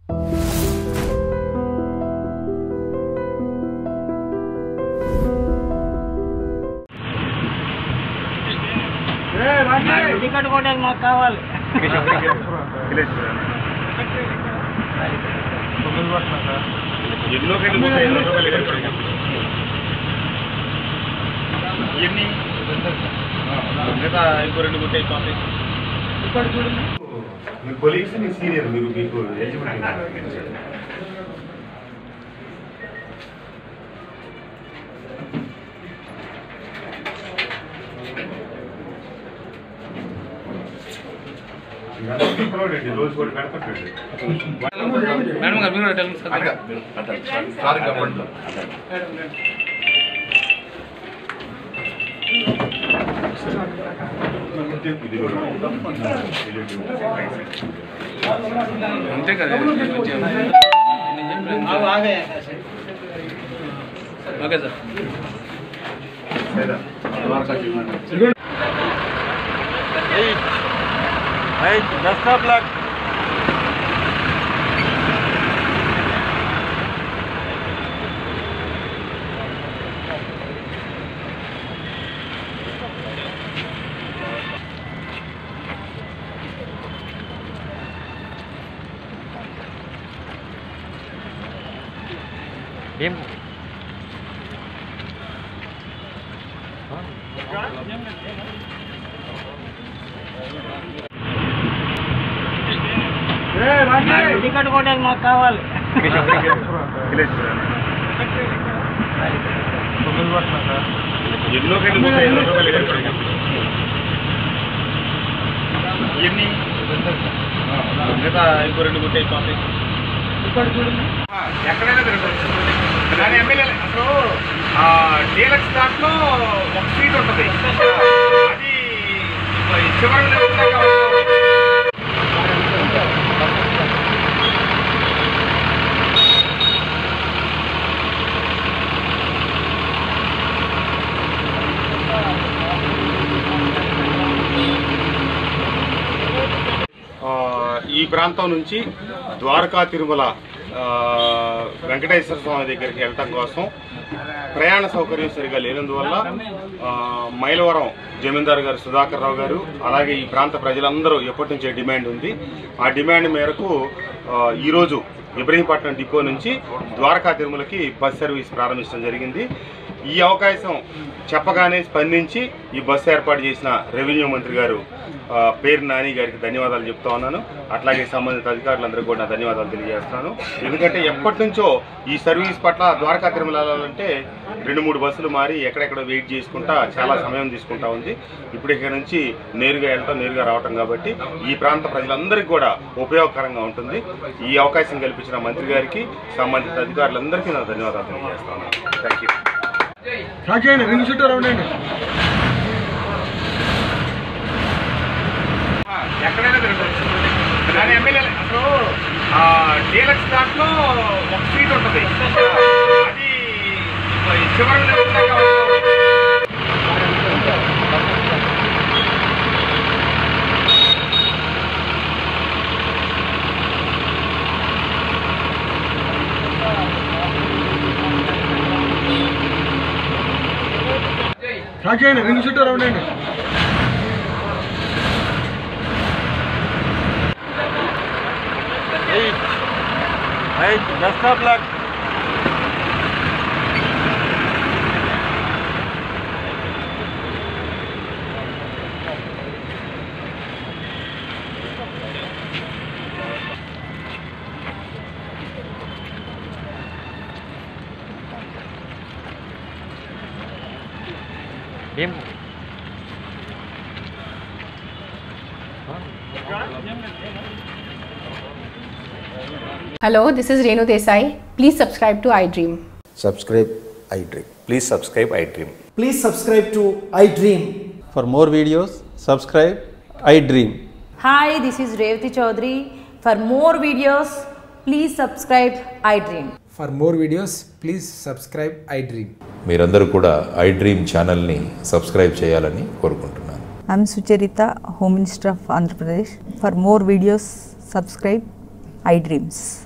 ఇల్లు కట్టుకోవడానికి మాకు కావాలి ఎన్నో కంటే ముప్పై ఐదు రూపాయలు ఎక్కడ ఎన్ని మిగతా ఇంకో రెండు గుట్టే అయిపోతాయి మీ కొలీగ్స్ మీ సీనియర్ మీరు మీకు ఎలిజిబిలిటీ రోజు కూడా కనపట్టండి మేడం గారు మీరు టెల్ సార్ సార్ గవర్నమెంట్ అంతే కదా okay sir best of luck ఏం ఇల్లు కట్టుకోవడానికి మాకు కావాలి ఎన్నో కంటే ముప్పై ఐదు రూపాయలు ఎక్కడ ఎన్ని మిగతా ఇంకో రెండు గుట్టే అయిపోతాయి ఎక్కడైనా తిరగచ్చు కానీ ఎమ్మెల్యే అసలు డీలక్స్ దాంట్లో ఒక సీట్ ఉంటుంది అది చివరిలో ఉంటాయి కాబట్టి ఆ, ఈ ప్రాంతం నుంచి ద్వారకా తిరుమల ఆ, వెంకటేశ్వర స్వామి దగ్గరికి వెళ్ళటం కోసం ప్రయాణ సౌకర్యం సరిగా లేనందువల్ల ఆ, మైలవరం జమీందారు గారు సుధాకర్ రావు గారు అలాగే ఈ ప్రాంత ప్రజలందరూ ఎప్పటి నుంచే డిమాండ్ ఉంది ఆ డిమాండ్ మేరకు ఆ, ఈరోజు ఇబ్రహీంపట్నం డిపో నుంచి ద్వారకా తిరుమలకి బస్ సర్వీస్ ప్రారంభించడం జరిగింది ఈ అవకాశం చెప్పగానే స్పందించి ఈ బస్సు ఏర్పాటు చేసిన రెవెన్యూ మంత్రి గారు ఆ, పేరు నాని గారికి ధన్యవాదాలు చెప్తా ఉన్నాను అట్లాగే సంబంధిత అధికారులందరికీ కూడా నా ధన్యవాదాలు తెలియజేస్తున్నాను ఎందుకంటే ఎప్పటి నుంచో ఈ సర్వీస్ పట్ల ద్వారకా తిరుమల వెళ్ళాలంటే రెండు మూడు బస్సులు మారి ఎక్కడెక్కడ వెయిట్ చేసుకుంటా చాలా సమయం తీసుకుంటా ఉంది ఇప్పుడు ఇక్కడ నుంచి నేరుగా వెళ్ళటం నేరుగా రావటం కాబట్టి ఈ ప్రాంత ప్రజలందరికీ కూడా ఉపయోగకరంగా ఉంటుంది ఈ అవకాశం కల్పించిన మంత్రి గారికి సంబంధిత అధికారులందరికీ నా ధన్యవాదాలు తెలియజేస్తాను థ్యాంక్ యూ రాజేయండి రింగ్ చుట్టూ రౌండ్ ఎక్కడైనా తిరగచ్చు కానీ ఎమ్మెల్యే అసలు డీలక్స్ దాంట్లో ఒక సీట్ ఉంటుంది అది చివరిలో ఉంటాయి కాబట్టి రాజేయండి రింగ్ చుట్టూ రౌండ్ బెస్ట్ ఆఫ్ లక్ ఏం Hello, this is Renu Desai. Please subscribe to iDream. subscribe iDream. Please subscribe iDream. Please subscribe to iDream. For more videos, subscribe iDream. Hi, this is Revati Chaudhary. For more videos, please subscribe iDream. For more videos, please subscribe iDream. మీరందరూ కూడా iDream ఛానల్ని subscribe చేయాలని కోరుకుంటున్నాను I'm Sucharita, Home Minister of Andhra Pradesh. For more videos, subscribe iDreams.